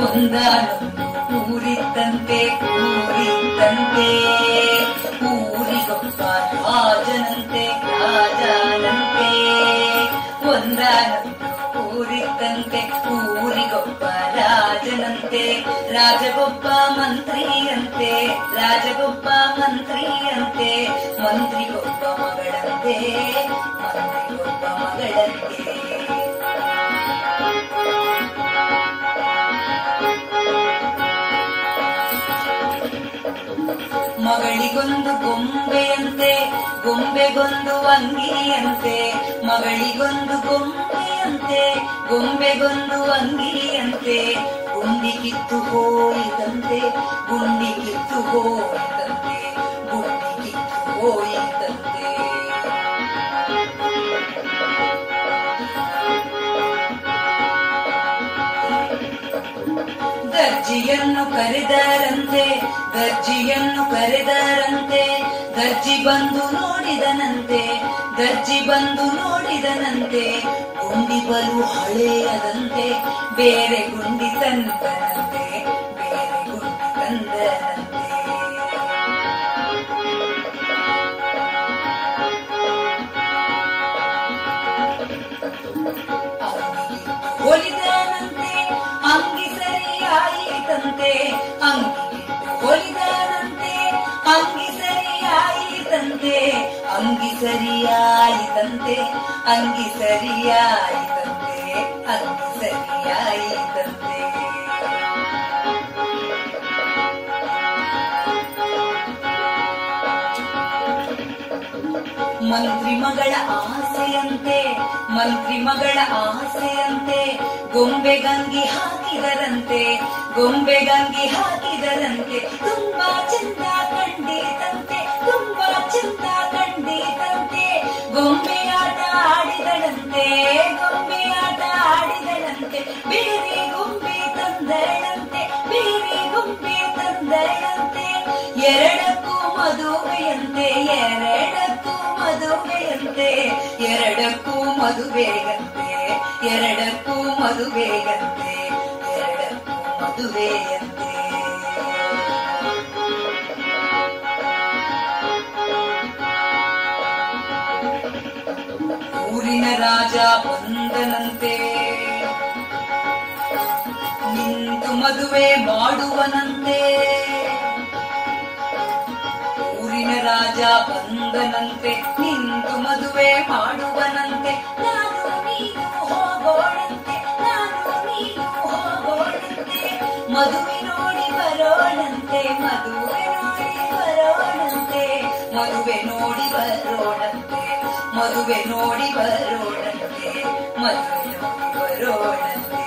ಒಂದಾನೊಂದು ಊರಿದ್ದಂತೆ ಊರಿದ್ದಂತೆ ಊರಿಗೊಬ್ಬ ರಾಜನಂತೆ ರಾಜನಂತೆ ಒಂದಾನೊಂದು ಊರಿದ್ದಂತೆ ಊರಿಗೊಬ್ಬ ರಾಜನಂತೆ ರಾಜಗೊಬ್ಬ ಮಂತ್ರಿಯಂತೆ ರಾಜಗೊಬ್ಬ ಮಂತ್ರಿಯಂತೆ ಮಂತ್ರಿಗೊಬ್ಬ ಮಗಳಂತೆ ಮಂತ್ರಿಗೊಬ್ಬ ಮಗಳಂತೆ ಮಗಳಿಗೊಂದು ಗೊಂಬೆಯಂತೆ ಗೊಂಬೆಗೊಂದು ಅಂಗಿಯಂತೆ ಮಗಳಿಗೊಂದು ಗೊಂಬೆಯಂತೆ ಗೊಂಬೆಗೊಂದು ಅಂಗಿಯಂತೆ ಗುಂಡಿ ಕಿತ್ತು ಹೋಯಿತಂತೆ ಗುಂಡಿ ಕಿತ್ತು ಹೋಯಿತಂತೆ ಗುಂಡಿ ಕಿತ್ತು ಹೋಯಿತಂತೆ ಗರ್ಜಿಯನ್ನು ಕರೆದರಂತೆ ಗರ್ಜಿಯನ್ನು ಕರೆದರಂತೆ ಗರ್ಜಿ ಬಂದು ನೋಡಿದನಂತೆ ಗರ್ಜಿ ಬಂದು ನೋಡಿದನಂತೆ ಗುಂಡಿ ಬಲು ಹಳೆಯದಂತೆ ಬೇರೆ ಗುಂಡಿ ತಂದನಂತೆ ಬೇರೆ ಗುಂಡಿ ತಂದನಂತೆ ಒಲಿದನಂತೆ ಅಂಗಿ ಸರಿಯಾಯಿತಂತೆ ಅಂಗಿ ಒಲಿದನಂತೆ ಅಂಗಿ ಸರಿಯಾಯಿತಂತೆ ಅಂಗಿ ಸರಿಯಾಯಿತಂತೆ ಅಂಗಿ ಸರಿಯಾಯಿತಂತೆ ಅಂಗಿ ಸರಿಯಾಯಿತಂತೆ ಮಂತ್ರಿ ಮಗಳ ಆಸೆಯಂತೆ ಮಂತ್ರಿ ಮಗಳ ಆಸೆಯಂತೆ ಗೊಂಬೆ ಗಂಗಿ ಹಾಕಿದರಂತೆ ಗೊಂಬೆ ಗಂಗಿ ಹಾಕಿದರಂತೆ ತುಂಬಾ ಚಂದ ಕಂಡಿತಂತೆ ತುಂಬಾ ಚಂದ ಕಂಡಿತಂತೆ ಗೊಂಬೆ ಆಟ ಆಡಿದಳಂತೆ ಗೊಂಬೆ ಆಟ ಆಡಿದಳಂತೆ ಬೇರೆ ಗೊಂಬೆ ತಂದಳಂತೆ ಬೇರೆ ಗೊಂಬೆ ತಂದಳಂತೆ ಎರಡಕ್ಕೂ ಮದುವೆಯಂತೆ ಎರಡಕ್ಕೂ ಮದುವೆಯಂತೆ ಎರಡಕ್ಕೂ ಮದುವೆಗಂತೆ ಎರಡಕ್ಕೂ ಮದುವೆಗಂತೆ ಎರಡಕ್ಕೂ ಮದುವೆಯಂತೆ ಊರಿನ ರಾಜ ಬಂದನಂತೆ ನಿಂತು ಮದುವೆ ಮಾಡುವನಂತೆ ಊರಿನ ರಾಜ ಬಂದನಂತೆ ನಿಂತು ಮದುವೆ ಮಾಡುವನಂತೆ ನಾನು ನೀನು ಹೋಗೋಣಂತೆ ನಾನು ನೀನು ಹೋಗೋಣಂತೆ ಮದುವೆ ನೋಡಿ ಬರೋಣಂತೆ ಮದುವೆ ನೋಡಿ ಬರೋಣಂತೆ ಮದುವೆ ನೋಡಿ ಬರೋಣಂತೆ ಮದುವೆ ನೋಡಿ ಬರೋಣಂತೆ ಮದುವೆ ನೋಡಿ ಬರೋಣಂತೆ